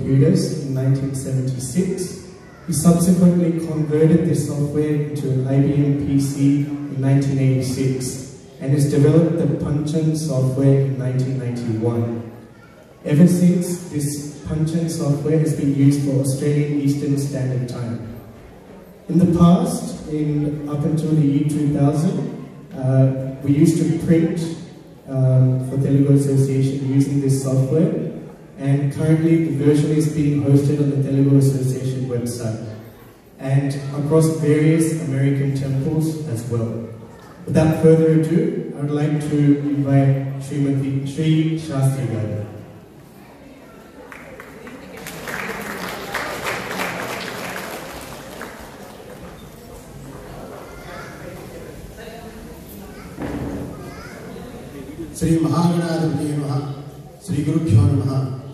computers in 1976. He subsequently converted this software into IBM PC in 1986 and has developed the Punchan software in 1991. Ever since, this Punchan software has been used for Australian Eastern Standard Time. In the past, in up until the year 2000, uh, we used to print um, for Telugu Association using this software, and currently the version is being hosted on the Telugu Association website and across various American temples as well. Without further ado, I would like to invite Srimati Sri Shastri Garu. Shri Mahaganadhipati నమ శ్రీ గురుభ్యో నమ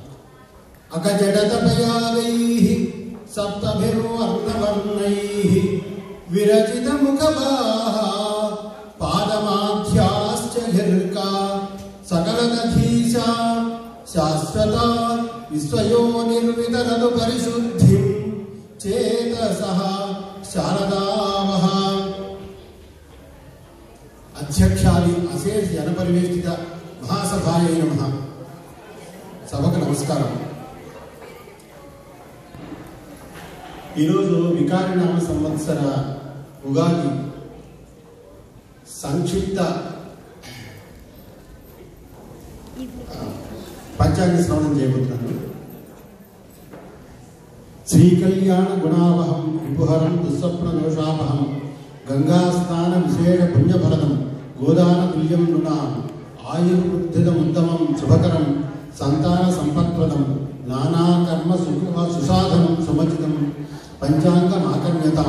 అకజడతపయాలై సప్తభిర్వర్ణవర్ణై విరచిత ముఖబాహ పాదమాధ్యాశ్చ ఘిర్కా సకలదధీశా శాశ్వత విశ్వయో నిర్వితరదు పరిశుద్ధిం చేతసః శారదావహ అధ్యక్షాది అశేష జనపరివేష్టిత మహాసభాయ నమ సభకు నమస్కారం ఈరోజు వికారినామ సంవత్సర ఉగాది సంక్షిప్త ఆ, పంచాంగ శ్రవణం చేయబోతున్నాను శ్రీకళ్యాణ గుణావహం విపుహరం దుస్వప్న దోషాపహం గంగా స్నాన విశేష పుణ్యఫలదం గోదాన తుల్యం నృణాం ఆయుర్వృద్ధిదముత్తమం శుభకరం సంతాన సంపత్ప్రదం నానా కర్మ సుఖ సుసాధనం సుమచితం పంచాంగమాకర్ణ్యతాం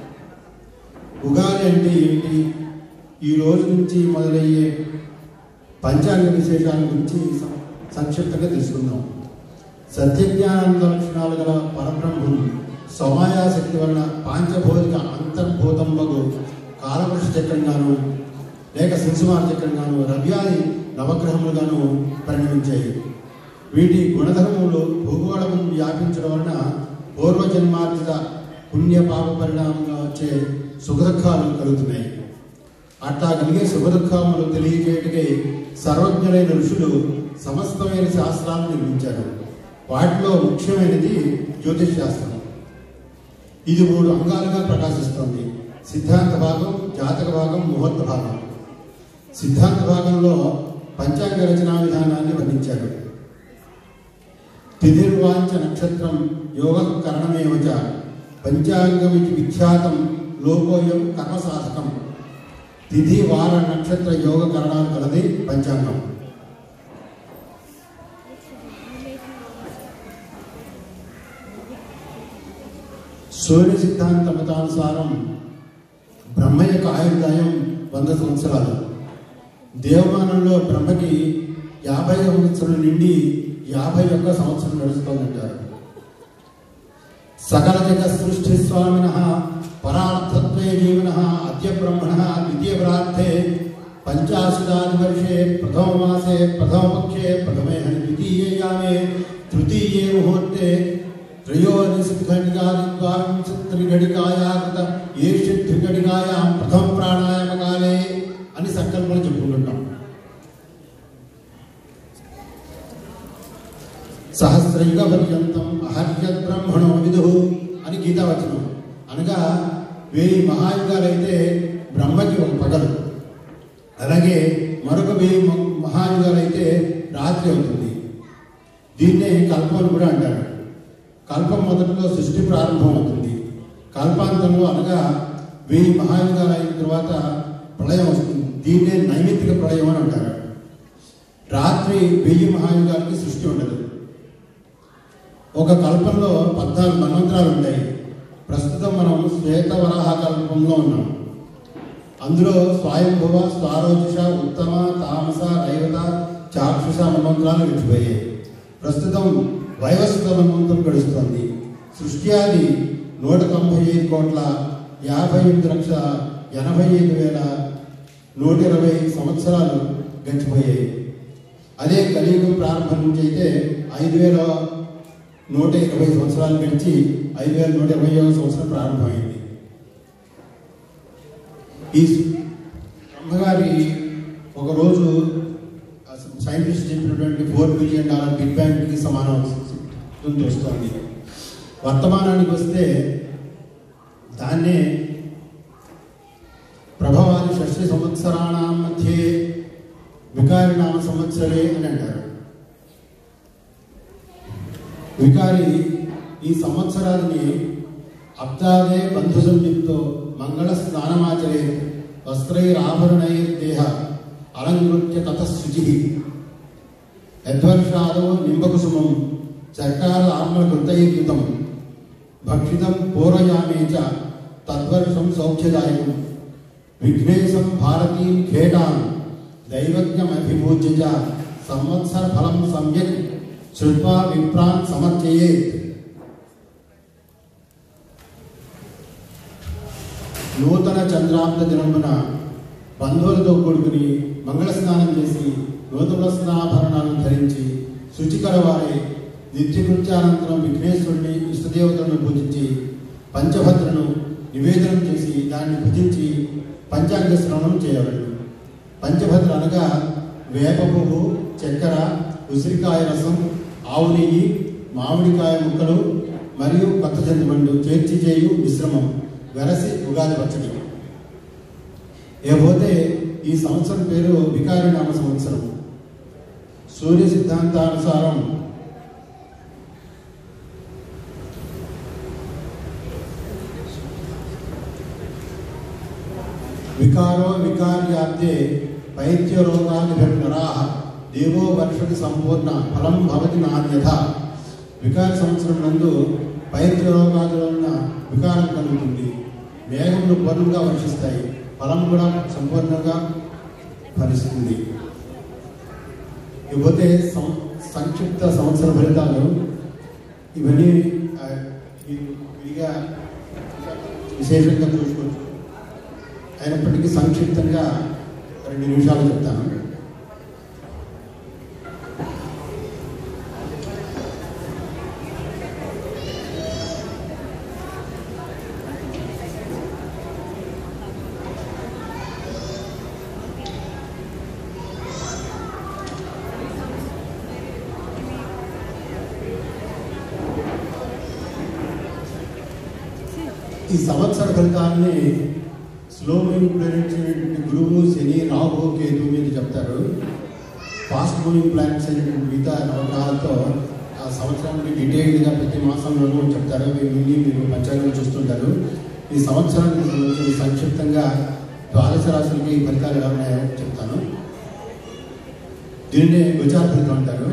ఉగాది అంటే ఏమిటి ఈ రోజు నుంచి మొదలయ్యే పంచాంగ విశేషాల గురించి సం- సంక్షిప్తంగా తెలుసుకుందాం సత్యజ్ఞానానంద లక్షణాలు గల పరబ్రహ్మం సమాయాశక్తి వలన పాంచభౌతిక అంతర్భూతంబగు కాలపురుష చక్రంగాను లేక శిశుమార చక్రంగాను రవ్యాది నవగ్రహములుగాను పరిణమించాయి వీటి గుణధర్మములు భూగోళం వ్యాపించడం వలన పూర్వజన్మార్జిత పుణ్య పాప పరిణామంగా వచ్చే సుఖదుఖాలు కలుగుతున్నాయి అట్లా కలిగే సుఖదుఖాములు తెలియజేయటకే సర్వజ్ఞులైన ఋషులు సమస్తమైన శాస్త్రాలను నిర్మించారు వాటిలో ముఖ్యమైనది జ్యోతిష్ శాస్త్రం ఇది మూడు అంగాలుగా ప్రకాశిస్తోంది సిద్ధాంత భాగం జాతక భాగం ముహూర్త భాగం సిద్ధాంత భాగంలో పంచాంగ రచనా విధానాన్ని వర్ణించారు తిథిర్వాంచ నక్షత్రం యోగ కరణమేవచ పంచాంగమితి విఖ్యాతం లోకోయం కర్మసాధకం తిథి వార నక్షత్ర యోగ కరణాలు కలది పంచాంగం సూర్య సిద్ధాంత మతానుసారం బ్రహ్మ యొక్క ఆయుర్దాయం వంద సంవత్సరాలు దేవమానంలో బ్రహ్మకి యాభై సంవత్సరం నుండి యాభై ఒక్క సంవత్సరం నడుస్తోందంటారు సకల జగ సృష్టి స్వామిన పరార్థత్వే జీవన అద్య బ్రహ్మణ ద్వితీయ ప్రార్థే పంచాశదాది వర్షే ప్రథమ మాసే ప్రథమ పక్షే ప్రథమే ద్వితీయే యామే తృతీయే ముహూర్తే త్రయోదశఘటికాదిద్వాంశత్రిఘటికాయాకృత ఏషిఘటికాయాం ప్రథమ ప్రాణాయామ కాలే అని సంకల్పం చెప్పుకుంటున్నాం సహస్రయుగ పర్యంతం అహర్యద్ బ్రహ్మణో విదు అని గీతావచనం అనగా వెయ్యి మహాయుగాలైతే బ్రహ్మకి ఒక పగలు అలాగే మరొక వెయ్యి మ- మహాయుగాలైతే రాత్రి అవుతుంది దీన్నే కల్పం అని కూడా అంటారు కల్పం మొదట్లో సృష్టి ప్రారంభం అవుతుంది కల్పాంతంలో అనగా వెయ్యి మహాయుగాలు అయిన తర్వాత ప్రళయం వస్తుంది దీన్నే నైమిత్తిక ప్రళయం అని అంటారు రాత్రి వెయ్యి మహాయుగాలకి సృష్టి ఉండదు ఒక కల్పంలో పద్నాలుగు మన్వంతరాలు ఉంటాయి ప్రస్తుతం మనం శ్వేతవరాహ కల్పంలో ఉన్నాం అందులో స్వయంభవ స్వారోచిష ఉత్తమ తామస రైవత చాక్షుష మన్వంతరాలు విడిచిపోయాయి ప్రస్తుతం వైవస్వత మన్వంతరం గడుస్తోంది సృష్టి ఆది నూట తొంభై ఐదు కోట్ల యాభై ఎనిమిది లక్షల ఎనభై ఐదు వేల నూట ఇరవై సంవత్సరాలు గడిచిపోయాయి అదే కలియుగం ప్రారంభం నుంచి అయితే ఐదు వేల నూట ఇరవై సంవత్సరాలు గడిచి ఐదు వేల నూట ఇరవై సంవత్సరం ప్రారంభమైంది ఈ బ్రహ్మగారి ఒకరోజు సైంటిస్ట్ చెప్పినటువంటి ఫోర్ బిలియన్ డాలర్ బిగ్ బ్యాంక్కి సమానం వస్తుంది వర్తమానానికి వస్తే దాన్నే ప్రభవాది షష్ఠి సంవత్సరాణం మధ్యే వికారినామ సంవత్సరే అని అంటారు వికారి ఈ సంవత్సరాన్ని అబ్దాదే బంధు సంయుక్తో మంగళ స్నానమాచరే వస్త్రైరాభరణైర్దేహ అలంకృత్య తతశుచి యద్వర్షాదో నింబకుసుమం చర్కార ఆత్మకృతైకృతం భక్షితం పూరయామే చ తద్వర్షం సౌఖ్యదాయకం విఘ్నేశం భారతీం ఖేటాన్ దైవజ్ఞమభిభూజ్య చ సంవత్సర ఫలం సమ్యక్ శృత్వా విప్రాన్ సమర్చయేత్ నూతన చంద్రాంత దినమున బంధువులతో కూడుకుని మంగళ స్నానం చేసి నూతన స్నాభరణాలను ధరించి శుచికర వారి నిత్యకృత్యానంతరం విఘ్నేశ్వరుని ఇష్టదేవతలను పూజించి పంచభద్రను నివేదనం చేసి దాన్ని భుజించి పంచాంగ శ్రవణం చేయవలను పంచభద్ర అనగా వేప పువ్వు చక్కెర ఉసిరికాయ రసం ఆవు నెయ్యి మామిడికాయ ముక్కలు మరియు కొత్త జంతుమండు చేర్చి చేయు మిశ్రమం వెరసి ఉగాది పచ్చడి ఏపోతే ఈ సంవత్సరం పేరు వికారి నామ సంవత్సరం సూర్య సిద్ధాంతానుసారం వికారో వికార్యాబ్దే పైత్యరోగాదిభిర్నరా దేవో వర్షతి సంపూర్ణ ఫలం భవతి నాణ్యత వికార సంవత్సరం నందు పైత్యరోగాదులో ఉన్న వికారం కలుగుతుంది మేఘములు పూర్ణంగా వర్షిస్తాయి ఫలం కూడా సంపూర్ణంగా ఫలిస్తుంది ఇకపోతే సం సంక్షిప్త సంవత్సర ఫలితాలు ఇవన్నీ ఆ, ఈ- విడిగా విశేషంగా చూసుకోవచ్చు అయినప్పటికీ సంక్షిప్తంగా రెండు నిమిషాలు చెప్తాను ఈ సంవత్సర ఫలితాన్ని స్లో మూవింగ్ ప్లానెట్స్ అనేటువంటి గురువు శని రాహు కేతు మీద చెప్తారు ఫాస్ట్ మూవింగ్ ప్లానెట్స్ అనేటువంటి మిగతా నవగ్రహాలతో ఆ సంవత్సరానికి డీటెయిల్డ్గా ప్రతి మాసంలోనూ చెప్తారు విని మీరు పంచాంగం చూస్తుంటారు ఈ సంవత్సరానికి సంబంధించి సంక్షిప్తంగా ద్వాదశ రాశులకి ఈ ఫలితాలు ఎలా ఉన్నాయో చెప్తాను దీనినే గోచార ఫలితం అంటారు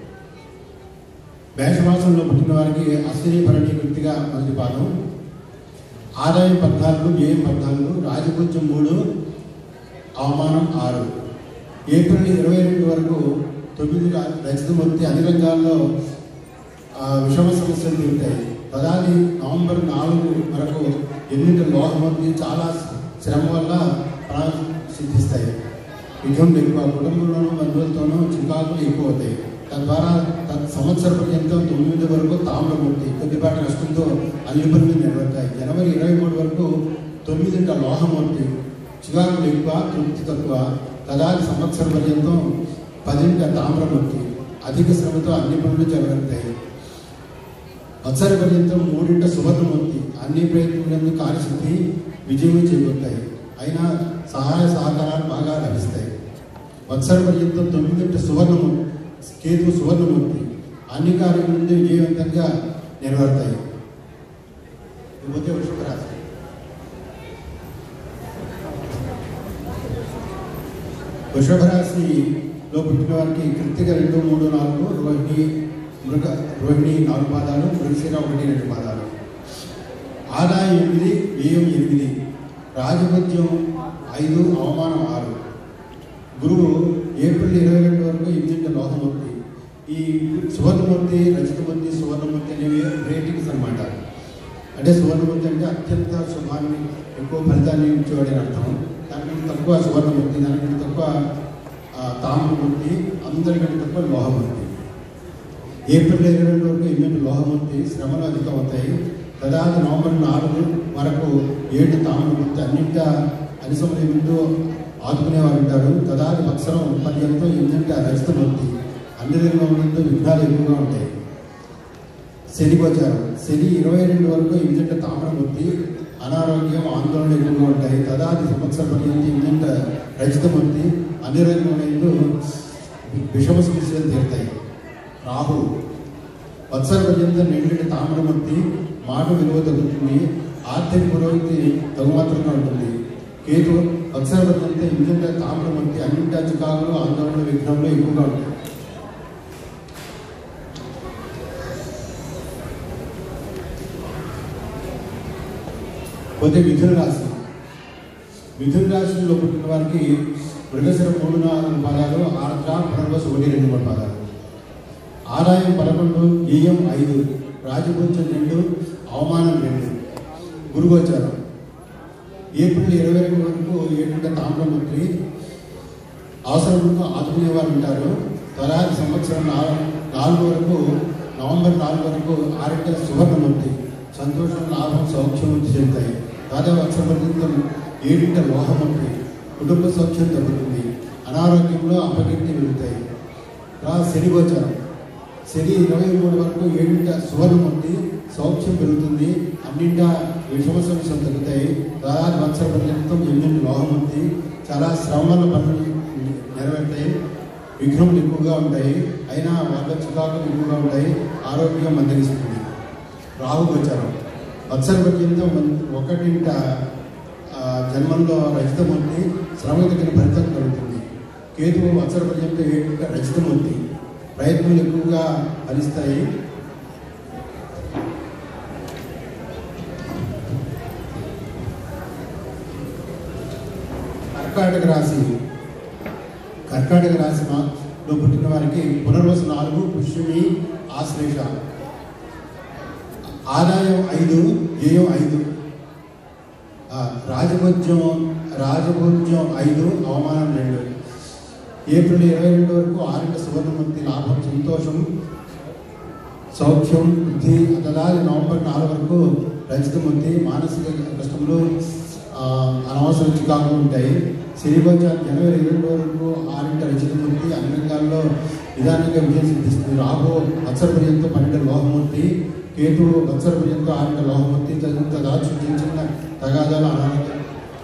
మేషమాసంలో పుట్టిన వారికి అశ్విని భరణి వృత్తిగా మొదటి పాదం ఆదాయం పద్నాలుగు వ్యయం పద్నాలుగు రాజపూజ్యం మూడు అవమానం ఆరు ఏప్రిల్ ఇరవై రెండు వరకు తొమ్మిది రా- రజతమూర్తి అన్ని రంగాల్లో ఆ, విషమ సమస్యలు తీరుతాయి పదాది నవంబర్ నాలుగు వరకు ఎన్నిక లోహమూర్తి చాలా శ్రమ వల్ల ప్రాణం సిద్ధిస్తాయి యుద్ధం ఎక్కువ కుటుంబంలోనూ బంధువులతోనూ చికాకులు ఎక్కువ అవుతాయి తద్వారా తత్ సంవత్సర పర్యంతం తొమ్మిది వరకు తామ్రమూర్తి కొద్దిపాటి నష్టంతో అన్ని పనులు నెరవేరుతాయి జనవరి ఇరవై మూడు వరకు తొమ్మిదింట లోహమూర్తి చికాకులు ఎక్కువ తృప్తి తక్కువ తదాది సంవత్సర పర్యంతం పదింట తామ్రమూర్తి అధిక శ్రమతో అన్ని పనులు జరుగుతాయి వత్సర పర్యంతం మూడింట సువర్ణమూర్తి అన్ని ప్రయత్నాలను కార్యసిద్ధి విజయం చేయబడతాయి అయినా సహాయ సహకారాలు బాగా లభిస్తాయి వత్సర పర్యంతం తొమ్మిదింట సువర్ణమూర్తి కేతు సువర్ణమూర్తి అన్ని కార్యముల నుండి విజయవంతంగా నెరవేరుతాయి ఇకపోతే వృషభ రాశి వృషభ రాశిలో పుట్టిన వారికి కృతిక రెండు మూడు నాలుగు రోహిణి మృగ రోహిణి నాలుగు పాదాలు మృగశిర ఒకటి రెండు పాదాలు ఆదాయం ఎనిమిది వ్యయం ఎనిమిది రాజపత్యం ఐదు అవమానం ఆరు గురువు ఏప్రిల్ ఇరవై రెండు వరకు ఎనిమిది లోహమూర్తి ఈ సువర్ణమూర్తి రజతమూర్తి సువర్ణమూర్తి అనేవి రేటింగ్స్ అన్నమాట అంటే సువర్ణమూర్తి అంటే అత్యంత శుభాన్ని ఎక్కువ ఫలితాన్ని ఇచ్చేవాడని అర్థం దానికంటే తక్కువ సువర్ణమూర్తి దానికంటే తక్కువ ఆ, తామ్రమూర్తి అందరికంటే తక్కువ లోహమూర్తి ఏప్రిల్ ఇరవై రెండు వరకు ఎనిమిది లోహమూర్తి శ్రమలు అధికమవుతాయి తదాది నవంబర్ నాలుగు వరకు ఏడు తామరమూర్తి అన్నింట అనిసమయ ముందు ఆదుకునేవారు ఉంటారు తదాది వత్సరం పర్యంతం ఎన్నింట రజితమూర్తి అన్ని రంగం ముందు విఘ్నాలు ఎక్కువగా ఉంటాయి శని గోచారం శని ఇరవై రెండు వరకు ఎనిమిదింట తామరమూర్తి అనారోగ్యం ఆందోళన ఎక్కువగా ఉంటాయి తదాది సంవత్సరం పర్యంతం ఎనిమిదింట రజితమూర్తి అన్ని రంగంలో విషమ సమస్యలు తీరుతాయి రాహు వత్సర పర్యంతం నిండి తామ్రమూర్తి మాట విలువ తగ్గుతుంది ఆర్థిక పురోగతి తగుమాత్రంగా ఉంటుంది కేతు వత్సర పర్యంతం ఇంజంట తామ్రమూర్తి అన్నింటా చికాకులు ఆందోళన విఘ్నంలో ఎక్కువగా ఉంటాయి పోతే మిథున రాశి మిథున రాశిలో పుట్టిన వారికి మృగశిర మూడు నాలుగు పాదాలు ఆర్ద్ర పునర్వసు ఒకటి రెండు మూడు పాదాలు ఆదాయం పదకొండు వ్యయం ఐదు రాజపూజ్యం రెండు అవమానం రెండు గురుగోచారం ఏప్రిల్ ఇరవై రెండు వరకు ఏడుంట తామ్రమంత్రి అవసరంలో ఆదుకునేవారు ఉంటారు తరాది సంవత్సరం నాలుగు నాలుగు వరకు నవంబర్ నాలుగు వరకు ఆరింట సువర్ణమూర్తి సంతోషం లాభం సౌఖ్యమూర్తి చెందుతాయి దాదాపు అక్షర పర్యంతం ఏడింట లోహమూర్తి కుటుంబ సౌఖ్యం తగ్గుతుంది అనారోగ్యంలో అపకీర్తి వెళుతాయి రా శని గోచారం శని ఇరవై మూడు వరకు ఏడింట సువర్ణమూర్తి సౌఖ్యం పెరుగుతుంది అన్నింట విషమ సమస్యలు తగ్గుతాయి దాదాపు వత్సర పర్యంతం ఎనిమిది లోహమూర్తి చాలా శ్రమల పనులు నెరవేరుతాయి విఘ్నములు ఎక్కువగా ఉంటాయి అయినా వాళ్ళ చికాకులు ఎక్కువగా ఉంటాయి ఆరోగ్యం మందగిస్తుంది రాహు గోచారం వత్సర పర్యంతం మన్- ఒకటింట ఆ, జన్మంలో రజితమూర్తి శ్రమ తగిన ఫలితం కలుగుతుంది కేతువు వత్సర పర్యంతం ఏడింట రజితమూర్తి ప్రయత్నాలు ఎక్కువగా ఫలిస్తాయి కర్కాటక రాశి కర్కాటక రాశి మాలో పుట్టిన వారికి పునర్వసు నాలుగు పుష్యమి ఆశ్లేష ఆదాయం ఐదు వ్యయం ఐదు ఆ, రాజభోజ్యం రాజభోజ్యం ఐదు అవమానం రెండు ఏప్రిల్ ఇరవై రెండు వరకు ఆరింట సువర్ణమూర్తి లాభం సంతోషం సౌఖ్యం వృద్ధి తదాది నవంబర్ నాలుగు వరకు రజితమూర్తి మానసిక కష్టములు ఆ, అనవసర చికాకులు ఉంటాయి శనిగోచారం జనవరి ఇరవై రెండు వరకు ఆరింట రజితమూర్తి అన్ని రంగాల్లో నిదానంగా విజయం సిద్ధిస్తుంది రాహు వత్సర పర్యంతం పన్నెండు లోహమూర్తి కేతు వత్సర పర్యంతం ఆరింట లోహమూర్తి తదింత దాచు చిన్న చిన్న తగాదాలు అనారోగ్యం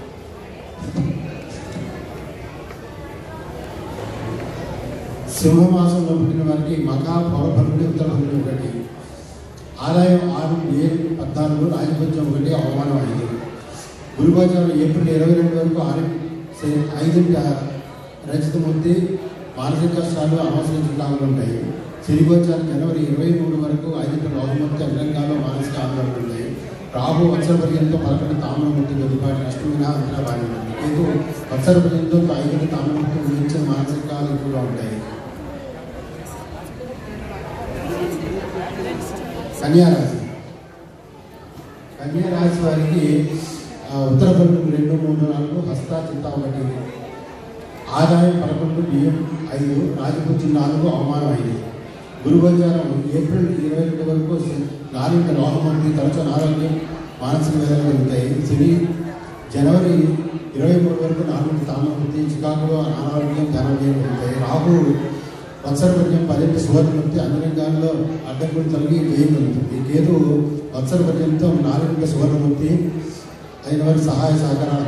సింహమాసంలో పుట్టిన వారికి మకా పౌరభరుడు ఉత్తరభరుడు ఒకటి ఆదాయం ఆరు ఏ పద్నాలుగు రాజపత్యం ఒకటి అవమానం ఐదు గురుగోచారం ఏప్రిల్ ఇరవై రెండు వరకు ఆరు సే- ఐదు రచితమూర్తి మానసిక కష్టాలు అనవసర చికాకులు ఉంటాయి సిరిగోచారం జనవరి ఇరవై మూడు వరకు ఐదు లోహమూర్తి అగ్రంగాల్లో మానసిక ఆందోళన ఉంటాయి రాహు వత్సర పర్యంతం పదకొండు తామ్రమూర్తి కొద్దిపాటి నష్టమైన అంతరా బాగా ఉంటుంది కేతు వత్సర పర్యంతం ఐదు తామ్రమూర్తి గురించి మానసికాలు ఎక్కువగా ఉంటాయి కన్యారాశి కన్యారాశి వారికి ఆ, ఉత్తర పన్నెండు రెండు మూడు నాలుగు హస్త చింత ఒకటి ఆదాయం పదకొండు బియ్యం ఐదు రాజపూజి నాలుగు అవమానం ఐదు గురుగోచారం ఏప్రిల్ ఇరవై రెండు వరకు శ- నాలుగు లోహమంది తరచు అనారోగ్యం మానసిక వేదనలు కలుగుతాయి శని జనవరి ఇరవై మూడు వరకు నాలుగు తామృతి చికాకులో అనారోగ్యం ధనారోగ్యం కలుగుతాయి రాహు వత్సరపర్యం పర్యంత సువర్ణమూర్తి అన్ని రంగాల్లో అడ్డంకులు తొలగి వ్యయం కలుగుతుంది కేతు వత్సర పర్యంతం నాలుగు సువర్ణమూర్తి అయిన వారి సహాయ సహకారాలు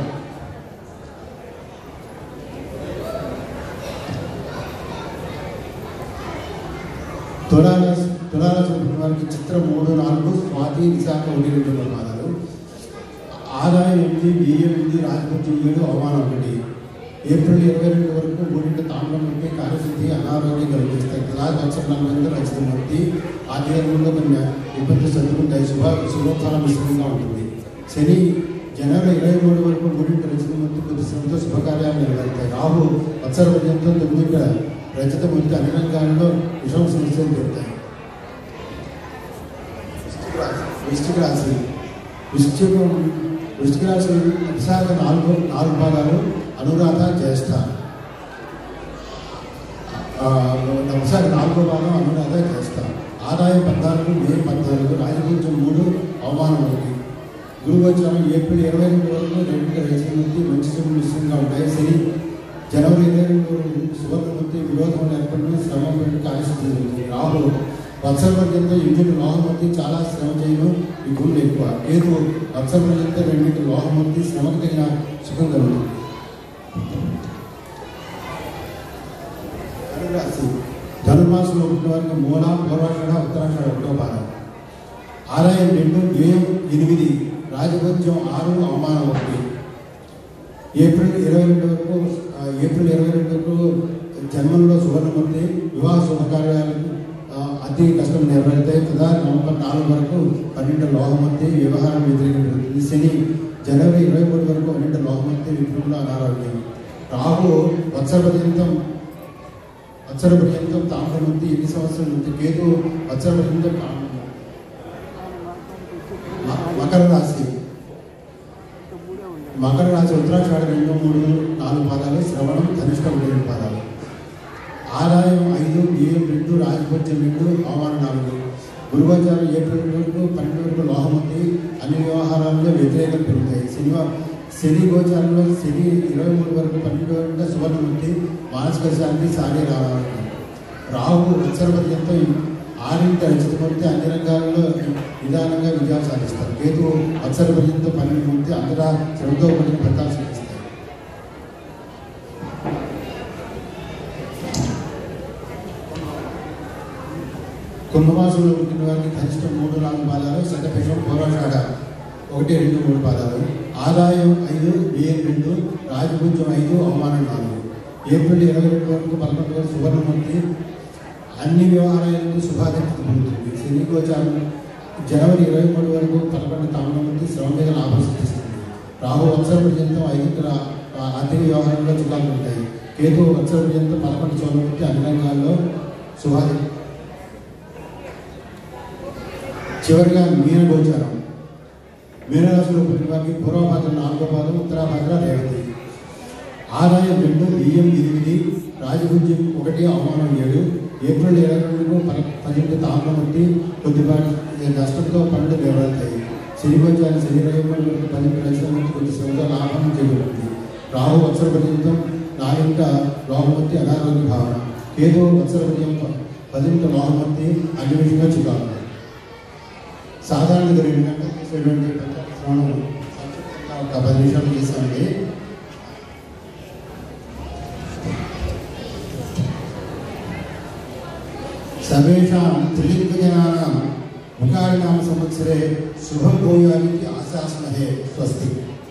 తులారాశి తులారాశి పుట్టిన వారికి చిత్రం మూడు నాలుగు స్వాతి విశాఖ ఒకటి రెండు ప్రమాదాలు ఆదాయం ఎనిమిది వ్యయం ఎనిమిది రాజపూజ్యం ఏడు అవమానం ఒకటి ఏప్రిల్ ఇరవై రెండు వరకు మూడింటి తాండం నుండి కార్యసిద్ధి అనారోగ్యం కలిగిస్తాయి తలాది అక్షర నలభై ఎనిమిది రచితమూర్తి ఆధ్యాత్మంలో కొన్ని ఇబ్బందులు చదువుకుంటాయి శుభ శుభోత్సాహం మిశ్రమంగా ఉంటుంది శని జనవరి ఇరవై మూడు వరకు మూడింటి రచితమూర్తి కొద్ది శ్రమతో శుభకార్యాలు నెరవేరుతాయి రాహు వత్సర పర్యంతం తొమ్మిది రచితమూర్తి అన్ని రంగాల్లో విషమ సమస్యలు పెడతాయి వృశ్చిక రాశి వృశ్చికం వృశ్చిక రాశి విశాఖ నాలుగు నాలుగు భాగాలు అనురాధ జ్యేష్ఠ ఆ, విశాఖ నాలుగో భాగం అనురాధ జ్యేష్ఠ ఆదాయం పద్నాలుగు మే పద్నాలుగు రాజకీయం మూడు అవమానం ఒకటి గురుగోచారం ఏప్రిల్ ఇరవై రెండు వరకు రెండు రచనమూర్తి మంచి చెడు మిశ్రంగా ఉంటాయి శని జనవరి ఇరవై రెండు వరకు సువర్ణమూర్తి విరోధం ఏర్పడిన శ్రమ పెట్టి కార్యసిద్ధి రాహు వత్సర పర్యంతో ఇంటికి లోహమూర్తి చాలా శ్రమ చేయను ఈ గురువులు ఎక్కువ కేతు వత్సర పర్యంతో రెండింటి లోహమూర్తి శ్రమకు తగిన సుఖం కలుగుతుంది రాశి ధనుర్మాసంలో పుట్టిన వారికి మూల పూర్వాషాఢ ఉత్తరాషాఢ ఒకటో పాదం ఆదాయం రెండు వ్యయం ఎనిమిది రాజభోజ్యం ఆరు అవమానం ఒకటి ఏప్రిల్ ఇరవై రెండు వరకు ఆ, ఏప్రిల్ ఇరవై రెండు వరకు జన్మంలో సువర్ణమూర్తి వివాహ శుభకార్యాలకు ఆ, అతి కష్టం నెరవేరుతాయి కదా నవంబర్ నాలుగు వరకు పన్నెండు లోహమూర్తి వ్యవహారం వ్యతిరేకం శని జనవరి ఇరవై మూడు వరకు పన్నెండు లోహమూర్తి విపులంలో అనారోగ్యం రాహు వత్సర పర్యంతం వత్సర పర్యంతం తామ్రమూర్తి ఎన్ని సంవత్సరాల నుంచి కేతు వత్సర పర్యంతం తామ్రం. మ- మకర రాశి మకర రాశి ఉత్తరాషాఢ రెండు మూడు నాలుగు పాదాలు శ్రవణం ధనిష్ట రెండు పాదాలు ఆదాయం ఐదు వ్యయం రెండు రాజభోజ్యం రెండు అవమానం నాలుగు గురుగోచారం ఏప్రిల్ వరకు పన్నెండు వరకు లోహమూర్తి అన్ని వ్యవహారాల్లో వ్యతిరేకం పెరుగుతాయి శనివారం శని గోచారంలో శని ఇరవై మూడు వరకు పన్నెండు వరకు సువర్ణమూర్తి మానసిక శాంతి శారీర ఆరోగ్యం రాహు ఉత్సర పర్యంతో ఆరింటి రచితమూర్తి అన్ని రంగాల్లో నిదానంగా విజయాలు సాధిస్తారు కేతు అక్షర పర్యంతో పన్నెండు మూర్తి అంతటా శ్రమతో కూడిన ఫలితాలు సాధిస్తారు కుంభమాసంలో పుట్టిన వారికి కనిష్టం మూడు నాలుగు పాదాలు శతపేషం పూర్వాషాఢ ఒకటి రెండు మూడు పాదాలు ఆదాయం ఐదు వ్యయం రెండు రాజభూజ్యం ఐదు అవమానం నాలుగు ఏప్రిల్ ఇరవై రెండు వరకు పదకొండు వరకు సువర్ణమూర్తి అన్ని వ్యవహారాలకు శుభాధిక్యత పొందుతుంది శని గోచారం జనవరి ఇరవై మూడు వరకు పదకొండు తామరమూర్తి శ్రమ మీద లాభం సిద్ధిస్తుంది రాహు వత్సర పర్యంతం ఐదు రా- ఆ- ఆర్థిక వ్యవహారంలో చుకాలు ఉంటాయి కేతు వత్సర పర్యంతం పదకొండు చోళమూర్తి అన్ని రంగాల్లో శుభాధి చివరిగా మీన గోచారం మీనరాశిలో పుట్టిన వారికి పూర్వభద్ర నాలుగో పాదం ఉత్తరాభద్ర రేవతి ఆదాయం రెండు బియ్యం ఎనిమిది రాజభుజ్యం ఒకటి అవమానం ఏడు ఏప్రిల్ ఇరవై రెండుకు పద పన్నెండు తామరమూర్తి కొద్దిపాటి నష్టంతో పన్నెండు నిలబడతాయి శనిగోచారం శని ఇరవై మూడు వరకు పన్నెండు లక్షల కొద్ది శ్రమతో లాభం చేయబడుతుంది రాహు వత్సర పర్యంతం నాలుగింట లోహమూర్తి అనారోగ్య భావన కేతు వత్సర పర్యంతం పదింట లోహమూర్తి అన్ని విషయంగా చికాకు సాధారణంగా రెండు గంటలు చేసేటువంటి శ్రవణం సంక్షిప్తంగా ఒక పది నిమిషాలు చేశామండి సర్వేషాం త్రిలింగజనానాం ముఖారినామ సంవత్సరే శుభం భూయానికి ఆశాస్మహే స్వస్తి